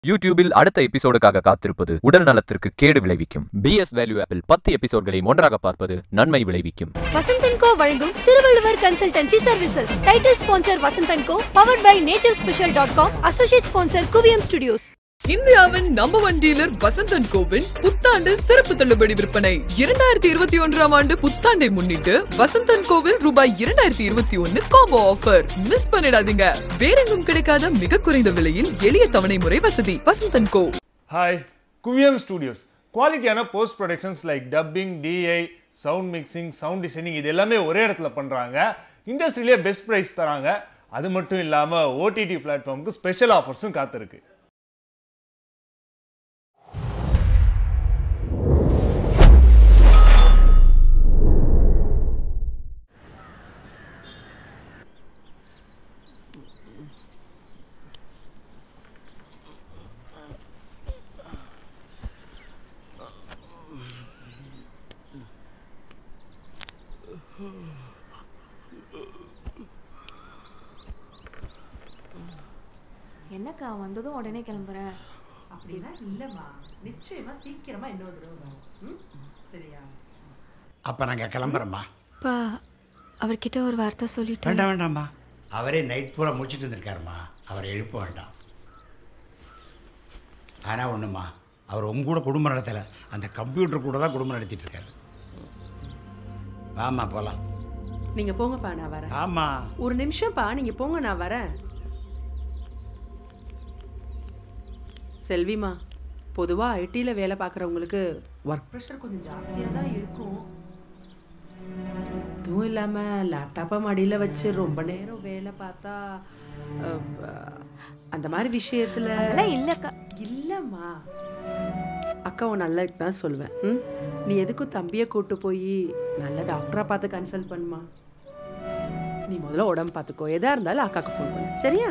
யூடியூபில் அடுத்த எபிசோடுக்காக காத்திருப்பது உடல் நலத்திற்கு கேடு விளைவிக்கும் பிஎஸ் வேல்யூ ஆப்பில் பத்து எபிசோட்களை ஒன்றாக பார்ப்பது நன்மை விளைவிக்கும் வசந்தன் கோ வழங்கும் Thiruvalluvar consultancy services title sponsor Vasanthan co powered by native special dot com associate sponsor Kuviyam studios இந்தியாவின் நம்பர் ஒன் டீலர் வசந்தன் கோவின் புத்தாண்டு சிறப்பு தள்ளுபடி விற்பனை இரண்டாயிரத்தி இருபத்தி ஒன்றாம் ஆண்டு புத்தாண்டை முன்னிட்டு வசந்தன் கோவில் ரூபாய் இரண்டாயிரத்தி இருபத்தி ஒன்னு காம்போ ஆஃபர் மிஸ் பண்ணிடாதீங்க வேறெங்கும் கிடைக்காத மிக குறைந்த விலையில் எளிய தவணை முறை வசதி Vasanthan co hi Kuviyam studios குவாலிட்டியான post productions like dubbing DI sound mixing sound designing இது எல்லாமே ஒரே இடத்துல பண்ணுறாங்க இண்டஸ்ட்ரியிலே பெஸ்ட் ப்ரைஸ் தராங்க அது மட்டும் இல்லாமல் ஓடிடி பிளாட்ஃபார்முக்கு ஸ்பெஷல் ஆஃபர்ஸும் காத்திருக்கு என்னக்கா வந்ததும் உடனே கிளம்புறேன் அப்படின்னா இல்லைம்மா நிச்சயமா சீக்கிரமா இன்னொரு தடவை வரும் ம் சரியா அப்போ நாங்கள் கிளம்புறோம்மா பா அவர்கிட்ட ஒரு வார்த்தை சொல்லிட்டு வேண்டாம் வேண்டாம்மா அவரே நைட் பூரா முடிச்சுட்டு இருந்திருக்காருமா அவரை எழுப்ப வேண்டாம் ஆனால் ஒன்றுமா அவர் உங்க கூட குடும்பம் நடத்தலை அந்த கம்ப்யூட்டர் கூட தான் குடும்பம் நடத்திட்டு இருக்காரு வாம்மா போகலாம் நீங்க போங்கப்பா நான் வரேன் ஆமாம் ஒரு நிமிஷம்ப்பா நீங்க போங்க நான் வரேன் செல்விமா பொதுவாக ஐடியில் வேலை பார்க்குறவங்களுக்கு ஒர்க் ப்ரெஷர் கொஞ்சம் ஜாஸ்தியாக தான் இருக்கும் அதுவும் இல்லாமல் லேப்டாப்பை மடியில் வச்சு ரொம்ப நேரம் வேலை பார்த்தா அஹ், அந்த மாதிரி விஷயத்தில் அதெல்லாம் இல்லக்கா இல்லைம்மா அக்கா உன் நல்லதுக்கு தான் சொல்லுவேன் ம் நீ எதுக்கும் தம்பியை கூட்டு போய் நல்ல டாக்டராக பார்த்து கன்சல்ட் பண்ணுமா நீ முதல்ல உடம்பு பார்த்துக்கோ எதா இருந்தாலும் அக்காவுக்கு ஃபோன் பண்ணு சரியா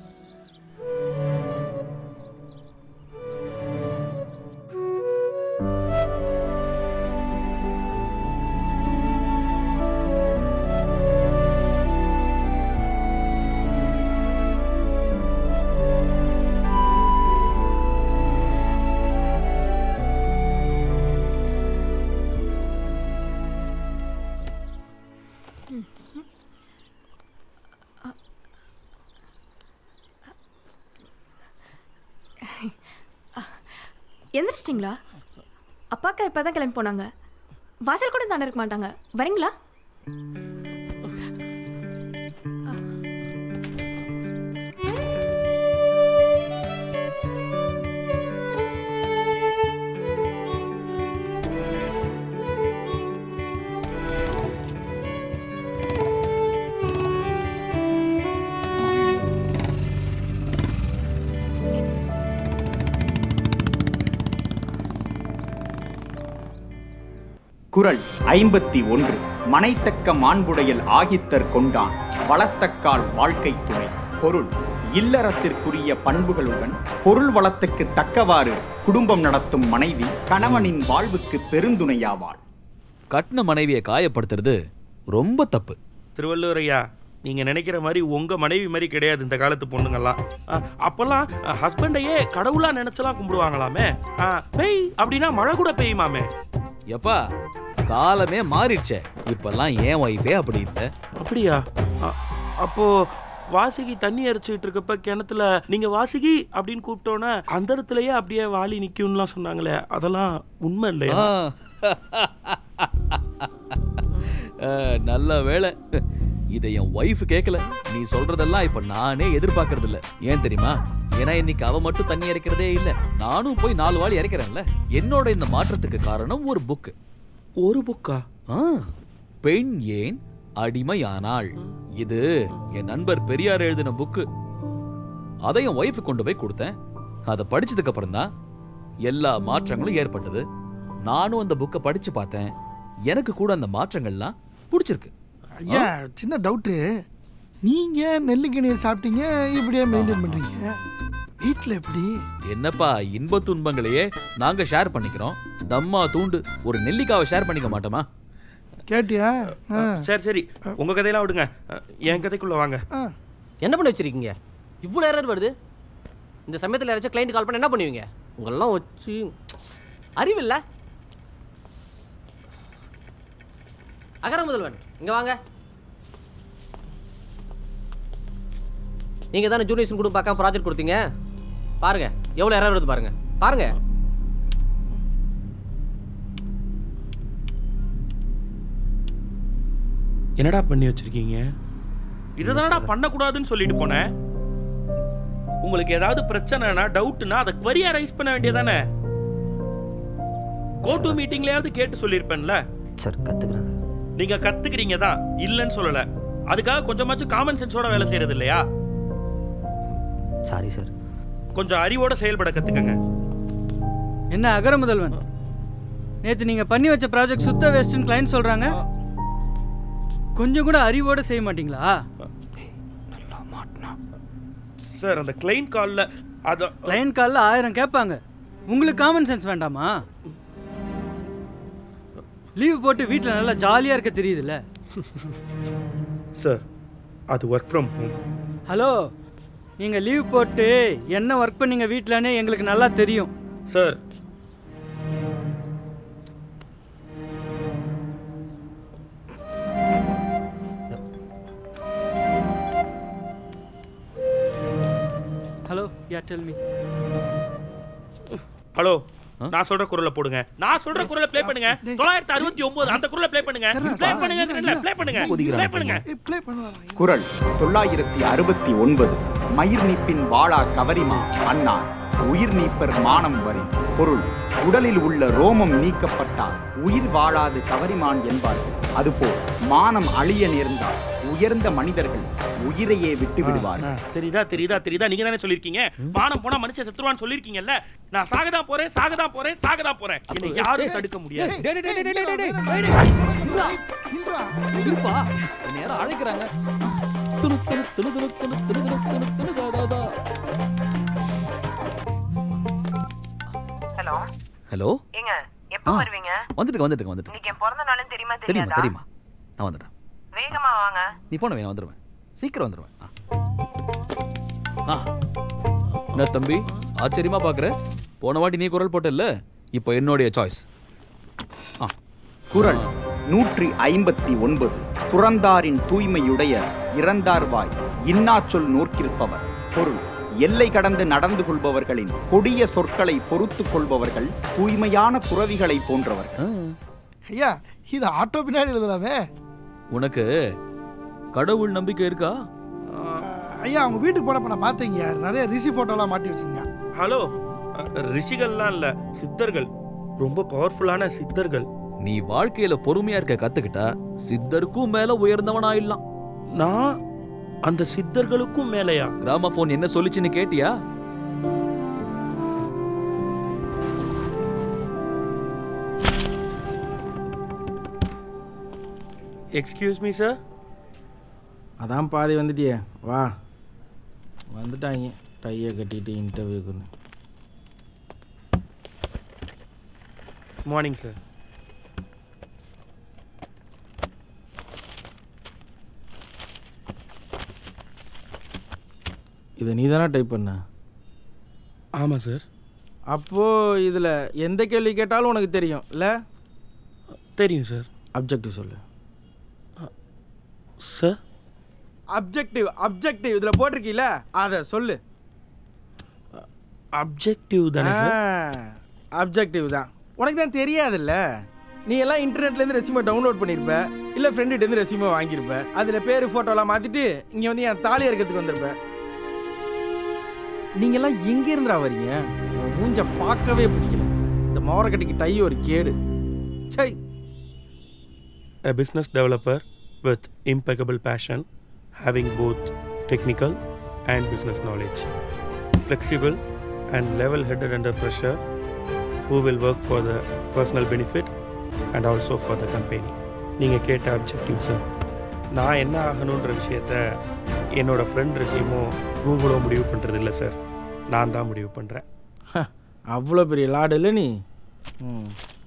எந்திரிச்சிட்டிங்களா அப்பாக்கா இப்பதான் கிளம்பி போனாங்க வாசல் கூட தானே இருக்க மாட்டாங்க வரீங்களா குறள் ஐம்பத்தி ஒன்று மனைத்தக்க மாண்புடையல் ஆகித்தற் கொண்டான் வளத்தக்கால் வாழ்க்கை துணை பொருள் இல்லறத்திற்குரிய பண்புகளுடன் பொருள் வளத்துக்கு தக்கவாறு குடும்பம் நடத்தும் மனைவி கணவனின் வாழ்வுக்கு பெருந்துணையாவாள் கட்டின மனைவியை காயப்படுத்துறது ரொம்ப தப்பு திருவள்ளுவர் ஐயா நீங்கள் நினைக்கிற மாதிரி உங்கள் மனைவி மாதிரி கிடையாது இந்த காலத்து பொண்ணுங்கள்லாம் அ, அப்போல்லாம் ஹஸ்பண்டையே கடவுளாக நினச்சலாம் கும்பிடுவாங்களாமே அ, பெய் அப்படின்னா மழை கூட பெய்யுமாமே எப்பா காலமே மாறிடுச்சே இப்பெல்லாம் ஏன் ஒய்ஃபே அப்படி இல்லை அப்படியா அ, அப்போ வாசுகி தண்ணி அரைச்சிட்டு இருக்கப்ப கிணத்துல நீங்க வாசுகி அப்படின்னு கூப்பிட்டோன்னே அந்த இடத்துலயே அப்படியே வாளி நிக்கும்லாம் சொன்னாங்களே அதெல்லாம் உண்மை இல்லையா நல்ல வேலை இதை என் ஒய்ஃப் கேட்கல நீ சொல்றதெல்லாம் இப்ப நானே எதிர்பார்க்கறது இல்ல ஏன் தெரியுமா ஏன்னா இன்னைக்கு அவ மட்டும் தண்ணி இறைக்கிறதே இல்ல நானும் போய் நாலு வாளி இறைக்கிறேன்ல என்னோட இந்த மாற்றத்துக்கு காரணம் ஒரு புக்கு ஒரு புக்கா பெண் ஏன் அடிமையானாள் இது என் நண்பர் பெரியார் எழுதின புக்கு அதை என் ஒய்ஃபு கொண்டு போய் கொடுத்தேன் அதை படிச்சதுக்கு அப்புறம் தான் எல்லா மாற்றங்களும் ஏற்பட்டது நானும் அந்த புக்கை படிச்சு பார்த்தேன் எனக்கு கூட அந்த மாற்றங்கள்லாம் பிடிச்சிருக்கு ஐயா சின்ன டவுட்டு நீங்க நெல்லிக்கனி சாப்பிட்டீங்க இப்படியே மெயின்டைன் பண்றீங்க வீட்டில் எப்படி என்னப்பா இன்ப துன்பங்களையே நாங்க ஷேர் பண்ணிக்கிறோம் தம்மா தூண்டு ஒரு நெல்லிக்காவை ஷேர் பண்ணிக்க மாட்டோமா கேட்டியா ஆ. சரி சரி உங்க கதையெல்லாம் விடுங்க அ, என் கதைக்குள்ள வாங்க ஆ. என்ன பண்ணி வச்சிருக்கீங்க இவ்வளோ எரர் வருது இந்த சமயத்தில் யாராச்சும் கிளைண்ட் கால் பண்ண என்ன பண்ணுவீங்க உங்களெல்லாம் வச்சு அறிவில்ல அகர முதல்வன் இங்க வாங்க நீங்க தானே ஜூனியர்ஸ் கூட பார்க்காம ப்ராஜெக்ட் கொடுத்தீங்க பாருங்க எவ்வளோ எரர் வருது பாருங்க பாருங்க என்னடா பண்ணி வச்சிருக்கீங்க இதுதானடா பண்ணக்கூடாதுன்னு சொல்லிட்டு போனேன் உங்களுக்கு ஏதாவது பிரச்சனைனா டவுட்னா அதை query-ஆ ரைஸ் பண்ண வேண்டியதானே கோ டு மீட்டிங்லயாவது கேட்டு சொல்லியிருப்பேன்ல சார் கத்துக்கிறேன் நீங்க கத்துக்கிறீங்க தான் இல்லைன்னு சொல்லல அதுக்காக கொஞ்சமாச்சும் காமன் சென்ஸோட வேலை செய்யறது இல்லையா சாரி சார் கொஞ்சம் அறிவோட செயல்பட கத்துக்கங்க என்ன அகர முதல்வன் நேற்று நீங்கள் பண்ணி வச்ச ப்ராஜெக்ட் சுத்த வேஸ்ட்னு கிளைண்ட் சொல்கிறாங்க கொஞ்சம் கூட அறிவோட செய்ய மாட்டீங்களா சார் அந்த கிளைண்ட் கால்ல அத கிளைண்ட் காலில் ஆயிரம் கேட்பாங்க உங்களுக்கு காமன் சென்ஸ் வேண்டாமா லீவ் போட்டு வீட்டில் நல்லா ஜாலியாக இருக்க தெரியுதுல்ல சார் அது ஒர்க் ஃப்ரம் ஹோம் ஹலோ நீங்கள் லீவ் போட்டு என்ன ஒர்க் பண்ணீங்க வீட்டிலனே எங்களுக்கு நல்லா தெரியும் sir hello yeah tell me hello நான் சொல்ற குரலை போடுங்க நான் சொல்ற குரலை ப்ளே பண்ணுங்க தொள்ளாயிரத்தி அறுபத்தி ஒன்பது அந்த குரலை ப்ளே பண்ணுங்க ப்ளே பண்ணுங்க ப்ளே பண்ணுங்க ப்ளே பண்ணுங்க ப்ளே பண்ணுவாங்க குரல் தொள்ளாயிரத்தி அறுபத்தி ஒன்பது மயிர் நீப்பின் வாழா கவரிமா அன்னார் உயிர் நீப்பர் மானம் வரி பொருள் உடலில் உள்ள ரோமம் நீக்கப்பட்டால் உயிர் வாழாது கவரிமான் என்பார்கள் அதுபோல் மானம் அழிய நேர்ந்தால் உயர்ந்த மனிதர்கள் உயிரையே விட்டு விடுவார்கள் தெரியுதா தெரியுதா தெரியுதா நீங்க தானே சொல்லிருக்கீங்க பானம் போனா மனுஷன் செத்துருவான்னு சொல்லிருக்கீங்கல்ல நான் சாகதான் போறேன் சாகதான் போறேன் சாகதான் போறேன் என்னை யாரும் தடுக்க முடியாது இருப்பா நேரம் அழைக்கிறாங்க துணு துணு துணு துணு துணு துணு துணு துணு துணு தா, தா, தா. ஹலோ ஹலோ ஏங்க எப்போ ஆ. வருவீங்க வந்துட்டு வந்துட்டு வந்துட்டு இன்னைக்கு என் பிறந்த நாளுன்னு தெரியுமா தெரியுமா தெரியாதா தெரியுமா நான் வந்துடுறேன் வேகமா வாங்க நீ போன வேணும் வந்துடுவேன் சீக்கிரம் வந்துடுவேன் ஆ. ஆ என்ன தம்பி ஆச்சரியமா பார்க்குற போன வாட்டி நீ குரல் போட்டல்ல இப்போ என்னுடைய சாய்ஸ் குரல் நூற்றி ஐம்பத்தி ஒன்பது துறந்தாரின் தூய்மையுடைய இறந்தார்வாய் இன்னாச்சொல் நோக்கிருப்பவர் பொருள் எல்லை கடந்து நடந்து கொள்பவர்களின் கொடிய சொற்களை பொறுத்து கொள்பவர்கள் தூய்மையான துறவிகளை போன்றவர்கள் ஐயா இது ஆட்டோ பின்னாடி எழுதுறாமே உனக்கு கடவுள் நம்பிக்கை இருக்கா ஐயா அவங்க வீட்டுக்கு போனப்ப நான் பார்த்தீங்க நிறைய ரிசி போட்டோலாம் மாட்டி வச்சிருந்தேன் ஹலோ அஹ், ரிஷிகள்லாம் இல்ல சித்தர்கள் ரொம்ப பவர்ஃபுல்லான சித்தர்கள் நீ வாழ்க்கையில பொறுமையா இருக்க கத்துக்கிட்டா சித்தருக்கும் மேல உயர்ந்தவன் ஆயிடலாம் நான் அந்த சித்தர்களுக்கும் மேலையா கிராமபோன் என்ன சொல்லுச்சுன்னு கேட்டியா எக்ஸ்கியூஸ் மீ சார் அதான் பாதி வந்துட்டியே வா வந்துட்டாங்க டையை கட்டிட்டு இன்டர்வியூக்குன்னு மார்னிங் சார் இதை நீ தானே டைப் பண்ண ஆமாம் சார் அப்போது இதில் எந்த கேள்வி கேட்டாலும் உனக்கு தெரியும் இல்லை தெரியும் சார் அப்ஜெக்டிவ் சொல்லு சார் அப்ஜெக்டிவ் அப்ஜெக்டிவ் இதில் போட்டிருக்கீல அதை சொல்லு அப்ஜெக்டிவ் தானே சார் அப்ஜெக்டிவ் தான் உனக்கு தான் தெரியாதுல்ல நீ எல்லாம் இன்டர்நெட்லேருந்து ரெசியூமே டவுன்லோட் பண்ணியிருப்ப இல்லை ஃப்ரெண்டுகிட்டேருந்து ரெசியூமே வாங்கியிருப்ப அதில் பேர் ஃபோட்டோலாம் மாற்றிட்டு இங்கே வந்து என் தாலி இருக்கிறதுக்கு வந்திருப்ப நீங்கெல்லாம் எங்கே இருந்துடா வரீங்க உன் மூஞ்ச பார்க்கவே பிடிக்கல இந்த மோரக்கட்டிக்கு டை ஒரு கேடு சை a business developer with impeccable passion, having both technical and business knowledge, flexible and level headed under pressure, who will work for the personal benefit and also for the company. நீங்கள் கேட்ட objective sir நான் என்ன ஆகணுன்ற விஷயத்த என்னோட friend ரெசியூமோ கூகுளோ முடிவு பண்ணுறது இல்லை சார் நான் தான் முடிவு பண்ணுறேன் அவ்வளோ பெரிய லாடு இல்லை நீ ம்.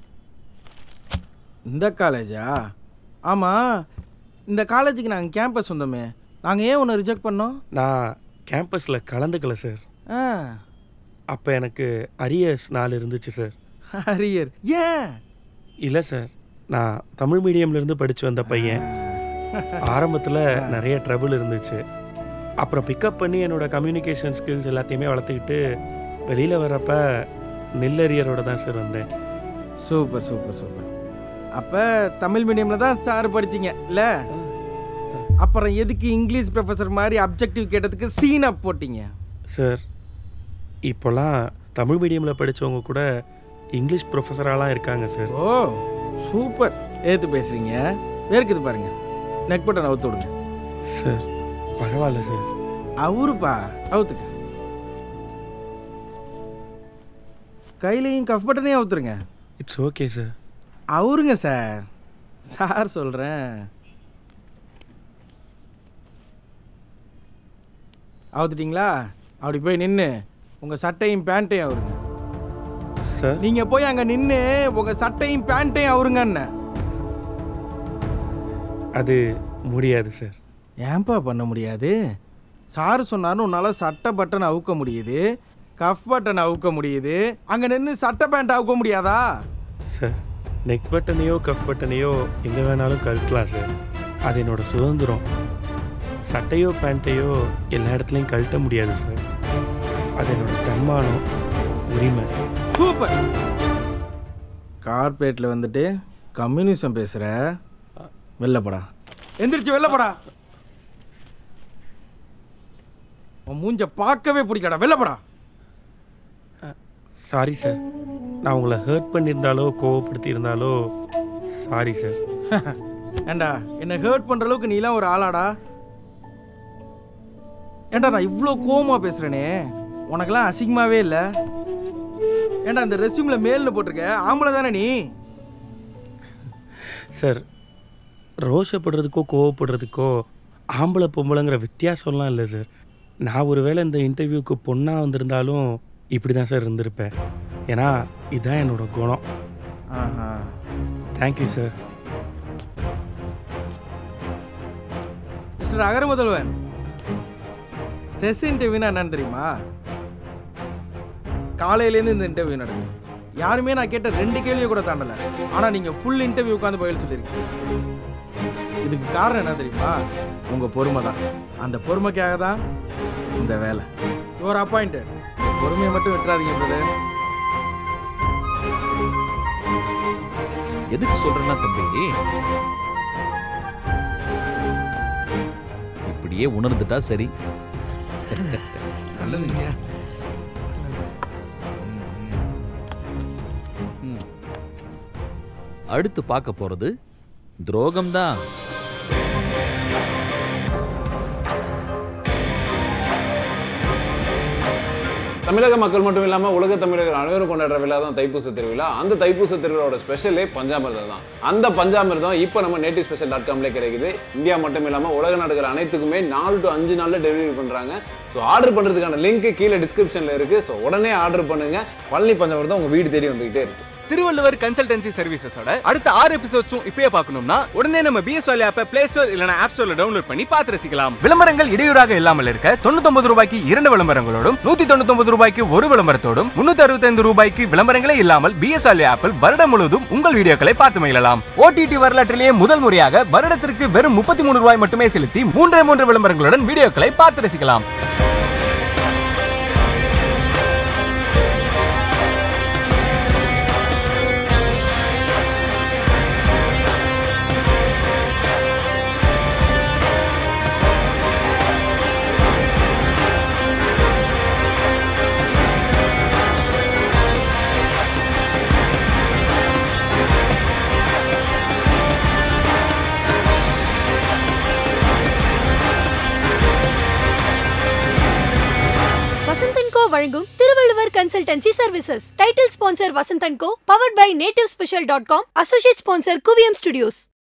இந்த காலேஜா ஆமாம் இந்த காலேஜுக்கு நாங்கள் கேம்பஸ் வந்தோமே நாங்கள் ஏன் உன்னை ரிஜெக்ட் பண்ணோம் நான் கேம்பஸில் கலந்துக்கல சார் ஆ அப்போ எனக்கு அரியர்ஸ் நாலு இருந்துச்சு சார் அரியர் ஏன் இல்லை சார் நான் தமிழ் மீடியம்லேருந்து படித்து வந்த பையன் ஆரம்பத்தில் நிறைய ட்ரபிள் இருந்துச்சு அப்புறம் பிக்கப் பண்ணி என்னோட கம்யூனிகேஷன் ஸ்கில்ஸ் எல்லாத்தையுமே வளர்த்துக்கிட்டு வெளியில் வர்றப்ப நெல்லரியரோட தான் சார் வந்தேன் சூப்பர் சூப்பர் சூப்பர் அப்போ தமிழ் மீடியமில் தான் சார் படிச்சீங்க இல்லை அப்புறம் எதுக்கு இங்கிலீஷ் ப்ரொஃபஸர் மாதிரி அப்ஜெக்டிவ் கேட்டதுக்கு சீன் அப் போட்டீங்க சார் இப்போல்லாம் தமிழ் மீடியமில் படித்தவங்க கூட இங்கிலீஷ் ப்ரொஃபஸராலாம் இருக்காங்க சார் ஓ சூப்பர் ஏற்று பேசுகிறீங்க வேர்க்குது பாருங்க நெக் பட்டன் அவுத்து விடுங்க சார் பரவாயில்ல சார் அவருப்பா அவுத்துக்க கையிலையும் கஃப் பட்டனையும் அவுத்துருங்க இட்ஸ் ஓகே சார் அவருங்க சார் சார் சொல்கிறேன் அவுத்துட்டிங்களா அப்படி போய் நின்று உங்கள் சட்டையும் பேண்ட்டையும் அவருங்க சார் நீங்கள் போய் அங்கே நின்று உங்கள் சட்டையும் பேண்ட்டையும் அவருங்க அண்ணன் அது முடியாது சார் ஏன்பா பண்ண முடியாது சார் சொன்னார்னு உன்னால் சட்டை பட்டன் அவுக்க முடியுது கஃப் பட்டன் அவுக்க முடியுது அங்கே நின்று சட்டை பேண்ட் அவுக்க முடியாதா சார் நெக் பட்டனையோ கஃப் பட்டனையோ எங்கே வேணாலும் கழட்டலாம் சார் அது என்னோட சுதந்திரம் சட்டையோ பேண்ட்டையோ எல்லா இடத்துலையும் கழட்ட முடியாது சார் அது என்னோட தன்மானம் உரிமை சூப்பர் கார்பரேட்டில் வந்துட்டு கம்யூனிசம் பேசுகிற வெளிலப்படா எந்திரிச்சு வெளிலப்படா உன் மூஞ்ச பார்க்கவே பிடிக்கடா வெளிலப்படா சாரி சார் நான் உங்களை ஹர்ட் பண்ணியிருந்தாலோ கோவப்படுத்தி இருந்தாலோ சாரி சார் ஏண்டா என்னை ஹர்ட் பண்ணுற அளவுக்கு நீலாம் ஒரு ஆளாடா ஏண்டா நான் இவ்வளோ கோவமா பேசுகிறேனே உனக்கெல்லாம் அசிங்கமாவே இல்லை ஏண்டா இந்த ரெஸ்யூமில் மேல்னு போட்டிருக்க ஆம்பளை தானே நீ சார் ரோஷப்படுறதுக்கோ கோவப்படுறதுக்கோ ஆம்பளை பொம்பளைங்கிற வித்தியாசம்லாம் இல்லை சார் நான் ஒருவேளை இந்த இன்டர்வியூக்கு பொண்ணாக வந்திருந்தாலும் இப்படி தான் சார் இருந்திருப்பேன் ஏன்னா இதுதான் என்னோட குணம் ஆஹா thank you sir mister Agaramudhalvan stress இன்டர்வியூனா என்னன்னு தெரியுமா காலையிலேருந்து இந்த இன்டர்வியூ நடக்குது யாருமே நான் கேட்ட ரெண்டு கேள்வியை கூட தாண்டல ஆனால் நீங்கள் ஃபுல் இன்டர்வியூ உட்காந்து பதில் சொல்லியிருக்கீங்க இதுக்கு காரணம் என்ன தெரியுமா உங்கள் பொறுமை தான் அந்த பொறுமைக்காக தான் இந்த வேலை யுவர் அப்பாயிண்டட் பொறுமையை மட்டும் விட்டுறாதீங்க பிரதர் எதுக்கு சொல்றேன்னா தம்பி இப்படியே உணர்ந்துட்டா சரி நல்லதுங்க ம். அடுத்து பார்க்க போறது துரோகம்தான் தமிழக மக்கள் மட்டும் இல்லாமல் உலக தமிழர்கள் அனைவரும் கொண்டாடுற விழா தான் தைப்பூச திருவிழா அந்த தைப்பூச திருவிழாவோட ஸ்பெஷலே பஞ்சாமிர்தம் தான் அந்த பஞ்சாமிர்தம் இப்போ நம்ம நேட்டிவ் ஸ்பெஷல் டாட் காம்லேயே கிடைக்குது இந்தியா மட்டும் இல்லாமல் உலக நாடுகள் அனைத்துக்குமே நாலு டு அஞ்சு நாளில் டெலிவரி பண்ணுறாங்க ஸோ ஆர்டர் பண்ணுறதுக்கான லிங்க் கீழே டிஸ்கிரிப்ஷனில் இருக்குது ஸோ உடனே ஆர்டர் பண்ணுங்க பழனி பஞ்சாமிர்தம் உங்கள் வீடு தேடி வந்துகிட்டே இருக்கு திருவள்ளுவர் கன்சல்டன்சி சர்வீசஸோட அடுத்த ஆறு எபிசோட்ஸும் இப்பயே பார்க்கணும்னா உடனே நம்ம பிஎஸ் வேலி ஆப்பை பிளே ஸ்டோர் இல்லனா ஆப் ஸ்டோர்ல டவுன்லோட் பண்ணி பார்த்து ரசிக்கலாம் விளம்பரங்கள் இடையூறாக இல்லாமல் இருக்க தொண்ணூத்தொன்பது ரூபாய்க்கு இரண்டு விளம்பரங்களோடும் நூத்தி தொண்ணூத்தொன்பது ரூபாய்க்கு ஒரு விளம்பரத்தோடும் முன்னூத்தி அறுபத்தைந்து ரூபாய்க்கு விளம்பரங்களே இல்லாமல் பிஎஸ் வேலி ஆப்பில் வருடம் முழுவதும் உங்கள் வீடியோக்களை பார்த்து மகிழலாம் ஓடிடி வரலாற்றிலேயே முதல் முறையாக வருடத்திற்கு வெறும் முப்பத்தி மூணு ரூபாய் மட்டுமே செலுத்தி மூன்றே மூன்று விளம்பரங்களுடன் வீடியோக்களை பார்த்து ரசிக்கலாம் வசந்தன் கோ வழங்கும் Thiruvalluvar consultancy services title sponsor Vasanthan co powered by native special dot com associate sponsor Kuviyam studios